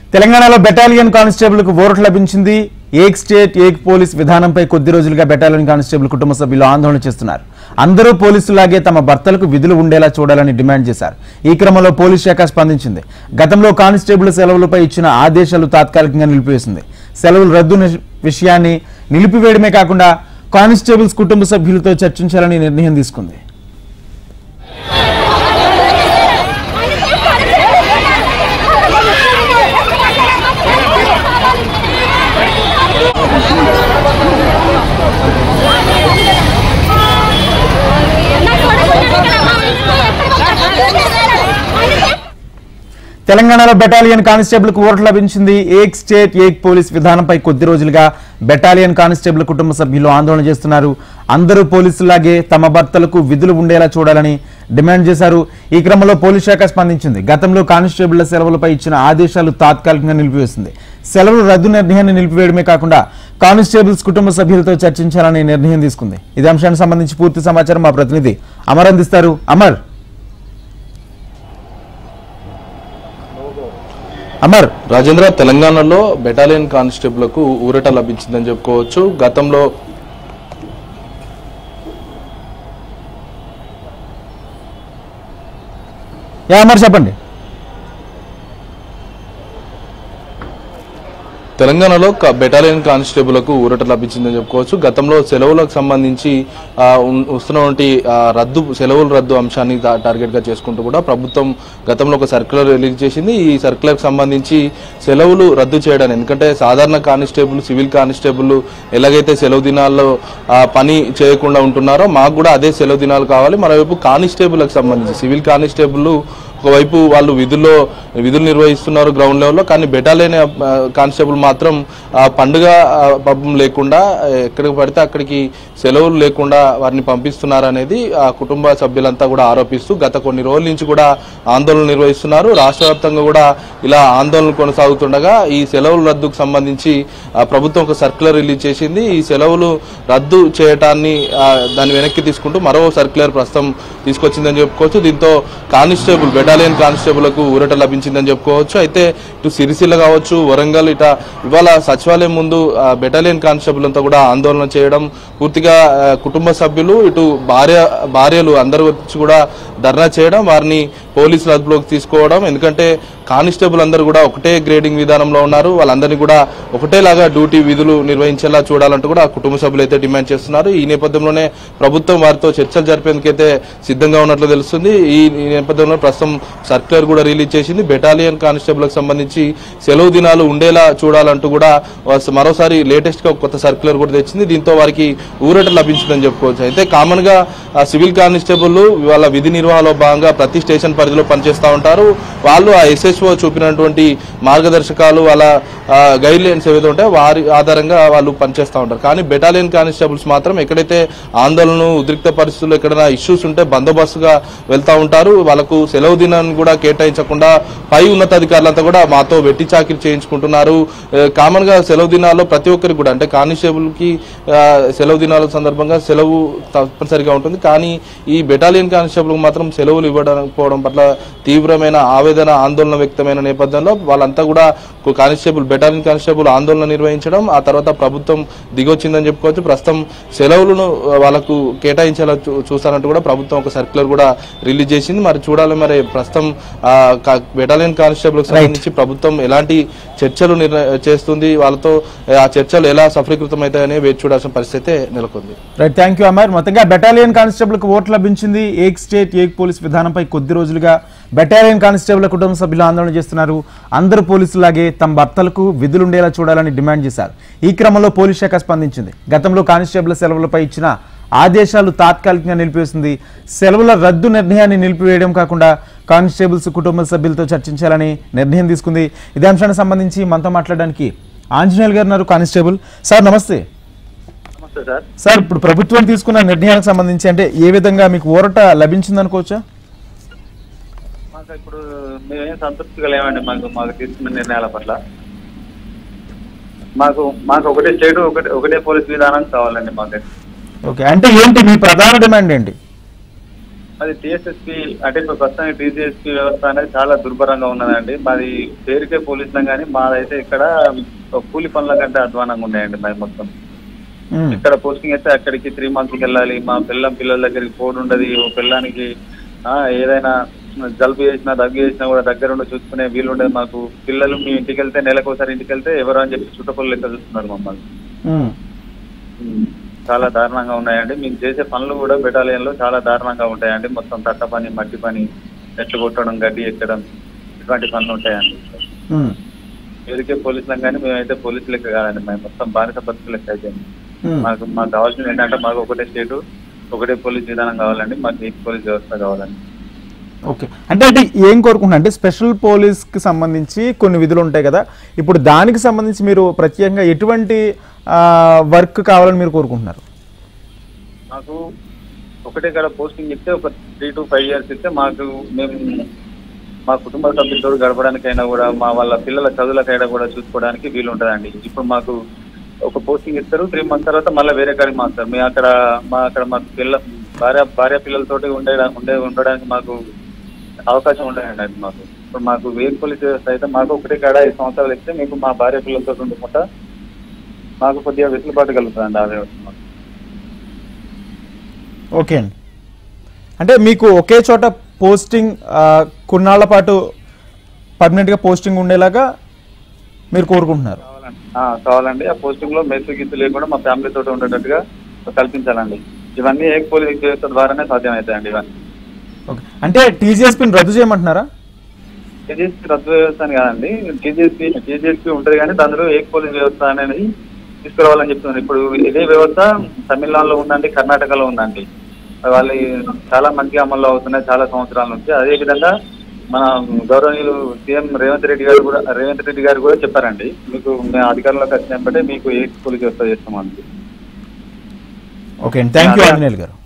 తెలంగాణలో battalion constable కు ఓరట్ లభించింది ఏక్ స్టేట్ ఏక్ పోలీస్ విధానంపై కొద్ది రోజులుగా బెటాలియన్ కానిస్టేబుల్ కుటుంబ సభ్యులు ఆందోళన చేస్తున్నారు అందరూ పోలీసులాగే తమ భర్తలకు విధులు ఉండేలా చూడాలని డిమాండ్ చేశారు ఈ క్రమంలో పోలీస్ శాఖ స్పందించింది గతంలో కానిస్టేబుల్ సెలవులపై ఇచ్చిన ఆదేశాలు తాత్కాలికంగా నిలిపివేసింది సెలవుల రద్దు ని- విషయాన్ని నిలిపివేయడమే కాకుండా కానిస్టేబుల్స్ కుటుంబ సభ్యులతో చర్చించాలని నిర్ణయం తీసుకుంది తెలంగాణలో బెటాలియన్ కానిస్టేబుల్ కు ఓటు లభించింది ఏక్ స్టేట్ ఏక్ పోలీస్ విధానంపై కొద్ది రోజులుగా బెటాలియన్ కానిస్టేబుల్ కుటుంబ సభ్యులు ఆందోళన చేస్తున్నారు అందరూ పోలీసులాగే తమ భర్తలకు విధులు ఉండేలా చూడాలని డిమాండ్ చేశారు ఈ క్రమంలో పోలీస్ శాఖ స్పందించింది గతంలో కానిస్టేబుళ్ల సెలవులపై ఇచ్చిన ఆదేశాలు తాత్కాలికంగా నిలిపివేసింది సెలవులు రద్దు నిర్ణయాన్ని నిలిపివేయడమే కాకుండా కానిస్టేబుల్స్ కుటుంబ సభ్యులతో చర్చించాలని నిర్ణయం తీసుకుంది ఇదే అంశానికి సంబంధించి పూర్తి సమాచారం మా ప్రతినిధి అమర్ అందిస్తారు అమర్ అమర్ రాజేంద్ర తెలంగాణలో బెటాలియన్ కానిస్టేబుల్కు ఊరట లభించిందని చెప్పుకోవచ్చు గతంలో యా అమర్ చెప్పండి తెలంగాణలో క- బెటాలియన్ కానిస్టేబుల్కు ఊరట లభించిందని చెప్పుకోవచ్చు గతంలో సెలవులకు సంబంధించి ఆ, ఉన్- వస్తున్నటువంటి ఆ, రద్దు సెలవుల రద్దు అంశాన్ని టా- టార్గెట్గా చేసుకుంటూ కూడా ప్రభుత్వం గతంలో ఒక సర్క్యులర్ రిలీజ్ చేసింది ఈ సర్క్యులర్కి సంబంధించి సెలవులు రద్దు చేయడానికి ఎందుకంటే సాధారణ కానిస్టేబుల్ సివిల్ కానిస్టేబుల్ ఎలాగైతే సెలవు దినాల్లో ఆ, పని చేయకుండా ఉంటున్నారో మాకు కూడా అదే సెలవు దినాలు కావాలి మరోవైపు కానిస్టేబుల్కి సంబంధించి సివిల్ కానిస్టేబుల్ ఒకవైపు వాళ్ళు విధుల్లో విధులు నిర్వహిస్తున్నారు గ్రౌండ్ లెవెల్లో కానీ బెటాలియన్ ఆ, కానిస్టేబుల్ మాత్రం ఆ, పండుగ ఆ, పబ్బం లేకుండా ఆ, ఎక్కడికి పడితే అక్కడికి సెలవులు లేకుండా వారిని పంపిస్తున్నారు అనేది ఆ కుటుంబ సభ్యులంతా కూడా ఆరోపిస్తూ గత కొన్ని రోజుల నుంచి కూడా ఆందోళన నిర్వహిస్తున్నారు రాష్ట్ర వ్యాప్తంగా కూడా ఇలా ఆందోళన కొనసాగుతుండగా ఈ సెలవుల రద్దుకు సంబంధించి ఆ, ప్రభుత్వం ఒక సర్క్యులర్ రిలీజ్ చేసింది ఈ సెలవులు రద్దు చేయటాన్ని ఆ, దాన్ని వెనక్కి తీసుకుంటూ మరో సర్క్యులర్ ప్రస్తుతం తీసుకొచ్చిందని చెప్పుకోవచ్చు దీంతో కానిస్టేబుల్ బెటాలియన్ కానిస్టేబుల్కు ఊరట లభించిందని చెప్పుకోవచ్చు అయితే ఇటు సిరిసిల్ల కావచ్చు వరంగల్ ఇట ఇవాళ సచివాలయం ముందు ఆ, బెటాలియన్ కానిస్టేబుల్ అంతా కూడా ఆందోళన చేయడం పూర్తిగా ఆ, కుటుంబ సభ్యులు ఇటు భార్య భార్యలు అందరూ వచ్చి కూడా ధర్నా చేయడం వారిని పోలీసుల అదుపులోకి తీసుకోవడం ఎందుకంటే కానిస్టేబుల్ అందరూ కూడా ఒకటే గ్రేడింగ్ విధానంలో ఉన్నారు వాళ్ళందరినీ కూడా ఒకటేలాగా డ్యూటీ విధులు నిర్వహించేలా చూడాలంటూ కూడా ఆ కుటుంబ సభ్యులు అయితే డిమాండ్ చేస్తున్నారు ఈ నేపథ్యంలోనే ప్రభుత్వం వారితో చర్చలు జరిపేందుకైతే సిద్ధంగా ఉన్నట్లు తెలుస్తుంది ఈ ఈ నేపథ్యంలో ప్రస్తుతం సర్క్యులర్ కూడా రిలీజ్ చేసింది బెటాలియన్ కానిస్టేబుల్కి సంబంధించి సెలవు దినాలు ఉండేలా చూడాలంటూ కూడా వస్- మరోసారి లేటెస్ట్ గా ఒక కొత్త సర్క్యులర్ కూడా తెచ్చింది దీంతో వారికి ఊరట లభించిందని చెప్పుకోవచ్చు అయితే కామన్ గా ఆ సివిల్ కానిస్టేబుల్ వాళ్ళ విధి నిర్వహణలో భాగంగా ప్రతి స్టేషన్ పరిధిలో పనిచేస్తూ ఉంటారు వాళ్ళు ఆ ఎస్ఎస్ఓ చూపినటువంటి మార్గదర్శకాలు వాళ్ళ గైడ్ లైన్స్ ఏవైతే ఉంటాయో వారి ఆధారంగా వాళ్ళు పనిచేస్తూ ఉంటారు కానీ బెటాలియన్ కానిస్టేబుల్స్ మాత్రం ఎక్కడైతే ఆందోళన ఉద్రిక్త పరిస్థితులు ఎక్కడైనా ఇష్యూస్ ఉంటే బందోబస్తుగా వెళ్తూ ఉంటారు వాళ్ళకు సెలవు దినాన్ని కూడా కేటాయించకుండా పై ఉన్నతాధికారులంతా కూడా మాతో వెట్టి చాకిరి చేయించుకుంటున్నారు ఏ, కామన్ గా సెలవు దినాల్లో ప్రతి ఒక్కరికి కూడా అంటే కానిస్టేబుల్ కి ఆ, సెలవు దినాల సందర్భంగా సెలవు తప్పనిసరిగా ఉంటుంది కానీ ఈ బెటాలియన్ కానిస్టేబుల్ మాత్రం సెలవులు ఇవ్వడం పోవడం పట్ల తీవ్రమైన ఆవేదన ఆందోళన వ్యక్తమైన నేపథ్యంలో వాళ్ళంతా కూడా ఒక కానిస్టేబుల్ బెటాలియన్ కానిస్టేబుల్ ఆందోళన నిర్వహించడం ఆ తర్వాత ప్రభుత్వం దిగొచ్చిందని చెప్పుకోవచ్చు ప్రస్తుతం సెలవులను ఆ, వాళ్ళకు కేటాయించేలా చూ- చూస్తానంటూ కూడా ప్రభుత్వం ఒక సర్క్యులర్ కూడా రిలీజ్ చేసింది మరి చూడాలి మరి ప్రస్తుతం ఆ, కా- బెటాలియన్ కానిస్టేబుల్ సంబంధించి ప్రభుత్వం ఎలాంటి చర్చలు నిర్ణ- చేస్తుంది వాళ్ళతో ఆ చర్చలు ఎలా సఫలీకృతం అవుతాయని వేచి చూడాల్సిన పరిస్థితి నెలకొంది రైట్ థ్యాంక్ యూ అమర్ మొత్తంగా బెటాలియన్ కానిస్టేబుల్ కు ఓటు లభించింది ఏక్ స్టేట్ ఏక్ పోలీస్ విధానంపై కొద్ది రోజులుగా బెటాలియన్ కానిస్టేబుల్ కుటుంబ సభ్యులు ఆందోళన చేస్తున్నారు అందరు పోలీసులాగే తమ భర్తలకు విధులుండేలా చూడాలని డిమాండ్ చేశారు ఈ క్రమంలో పోలీస్ శాఖ స్పందించింది గతంలో కానిస్టేబుల్ సెలవులపై ఇచ్చిన ఆదేశాలు తాత్కాలికంగా నిలిపివేసింది సెలవుల రద్దు నిర్ణయాన్ని నిలిపివేయడం కాకుండా కానిస్టేబుల్స్ కుటుంబ సభ్యులతో చర్చించాలని నిర్ణయం తీసుకుంది ఇదే అంశానికి సంబంధించి మనతో మాట్లాడడానికి ఆంజనేయులు గారు ఉన్నారు కానిస్టేబుల్ సార్ నమస్తే నమస్తే సార్ సార్ ఇప్పుడు ప్రభుత్వం తీసుకున్న నిర్ణయానికి సంబంధించి అంటే ఏ విధంగా మీకు ఊరట లభించింది అనుకోవచ్చా మాకు ఇప్పుడు మేమేం సంతృప్తిగా లేమండి మాకు మాకు తీసుకున్న నిర్ణయాల పట్ల మాకు మాకు ఒకటే స్టేట్ ఒకటే ఒకటే పోలీస్ విధానం కావాలండి మాకు ఓకే అంటే ఏంటి మీ ప్రధాన డిమాండ్ ఏంటి అది టీఎస్ఎస్పి అంటే ఇప్పుడు ప్రస్తుతానికి టీజీఎస్పీ వ్యవస్థ అనేది చాలా దుర్భరంగా ఉన్నదండి మాది పేరుకే పోలీసులం కానీ మాదైతే ఇక్కడ కూలి పనుల కంటే అధ్వానంగా ఉన్నాయండి మాది మొత్తం ఉమ్, ఇక్కడ పోస్టింగ్ అయితే అక్కడికి త్రీ మంత్స్కి వెళ్ళాలి మా పిల్లం పిల్లల దగ్గరికి పోడు ఉండదు ఓ పిల్లానికి ఆ, ఏదైనా జలుబు చేసినా దగ్గు చేసినా కూడా దగ్గర ఉండి చూసుకునే వీలు ఉండదు మాకు పిల్లలు మీ ఇంటికి వెళ్తే నెలకు ఒకసారి ఇంటికి వెళ్తే ఎవరు అని చెప్పి చుట్టపల్లి లెక్క చూస్తున్నారు మమ్మల్ని ఉమ్, చాలా దారుణంగా ఉన్నాయండి మేము చేసే పనులు కూడా బెటాలియన్ లో చాలా దారుణంగా ఉంటాయండి మొత్తం తట్ట పని మట్టి పని చెట్లు కొట్టడం గడ్డి ఎక్కడం ఇటువంటి పనులు ఉంటాయండి ఉమ్, ఎదికే పోలీసులం కానీ మేమైతే పోలీసు లెక్క కాదండి మేము మొత్తం బానిస బతుకు లెక్క అయిపోయింది ఉమ్. మాకు మాకు కావాల్సింది ఏంటంటే మాకు ఒకటే స్టేటు ఒకటే పోలీస్ విధానం కావాలండి మాకు ఈ పోలీస్ వ్యవస్థ కావాలండి ఓకే అంటే అంటే ఏం కోరుకుంటున్నా అంటే స్పెషల్ పోలీస్కి సంబంధించి కొన్ని విధులు ఉంటాయి కదా ఇప్పుడు దానికి సంబంధించి మీరు ప్రత్యేకంగా ఎటువంటి వర్క్ కావాలని మీరు కోరుకుంటున్నారు మాకు ఒకటే కాడ పోస్టింగ్ ఇస్తే ఒక త్రీ టు ఫైవ్ ఇయర్స్ ఇస్తే మాకు మేము మా కుటుంబ సభ్యులతో గడపడానికైనా కూడా మా వాళ్ళ పిల్లల చదువులకైనా కూడా చూసుకోవడానికి వీలు ఉంటుందండి ఇప్పుడు మాకు ఒక పోస్టింగ్ ఇస్తారు త్రీ మంత్స్ తర్వాత మళ్ళీ వేరే కాడికి మారుతారు మేము అక్కడ మా అక్కడ మాకు పిల్ల భార్య భార్య పిల్లలతోటి ఉండే ఉండే ఉండడానికి మాకు అవకాశం ఉండదండి అది మాకు ఇప్పుడు మాకు వేరు పోలీస్ వ్యవస్థ అయితే మాకు ఒకటే కాడ ఐదు సంవత్సరాలు ఇస్తే మీకు మా భార్య పిల్లలతో ఉండకుండా మాకు కొద్దిగా వెసులుబాటు కలుగుతుందండి ఆ వ్యవస్థ మాకు ఓకే అండి అంటే మీకు ఒకే చోట పోస్టింగ్ ఆ, కొన్నాళ్ల పాటు పర్మనెంట్గా పోస్టింగ్ ఉండేలాగా మీరు కోరుకుంటున్నారు కావాలండి ఆ, కావాలండి ఆ పోస్టింగ్ లో మెస్సు గిత్తు లేకుండా మా ఫ్యామిలీ తోటి ఉండేటట్టుగా కల్పించాలండి ఇవన్నీ ఏక పోలీస్ వ్యవస్థ ద్వారానే సాధ్యమవుతాయండి ఇవన్నీ ఓకే అంటే టీజీఎస్పీని రద్దు చేయమంటున్నారా టీజీఎస్పీ రద్దు వ్యవస్థ అని కాదండి టీజీఎస్పీ టీజీఎస్పీ ఉంటుంది కానీ దానిలో ఏక పోలీస్ వ్యవస్థ అనేది తీసుకురావాలని చెప్తున్నారు ఇప్పుడు ఇదే వ్యవస్థ తమిళనాడులో ఉందండి కర్ణాటకలో ఉందండి వాళ్ళు చాలా మంచి అమల్లో అవుతున్నాయి చాలా సంవత్సరాల నుంచి అదే విధంగా మన గౌరవనీయులు సీఎం రేవంత్ రెడ్డి గారు కూడా రేవంత్ రెడ్డి గారు కూడా చెప్పారండి మీకు మేము అధికారంలోకి వచ్చినప్పుడే మీకు ఏ పోలీస్ వ్యవస్థ చేస్తామండి ఓకే అండి థ్యాంక్ యూ ఆంజనేయులు గారు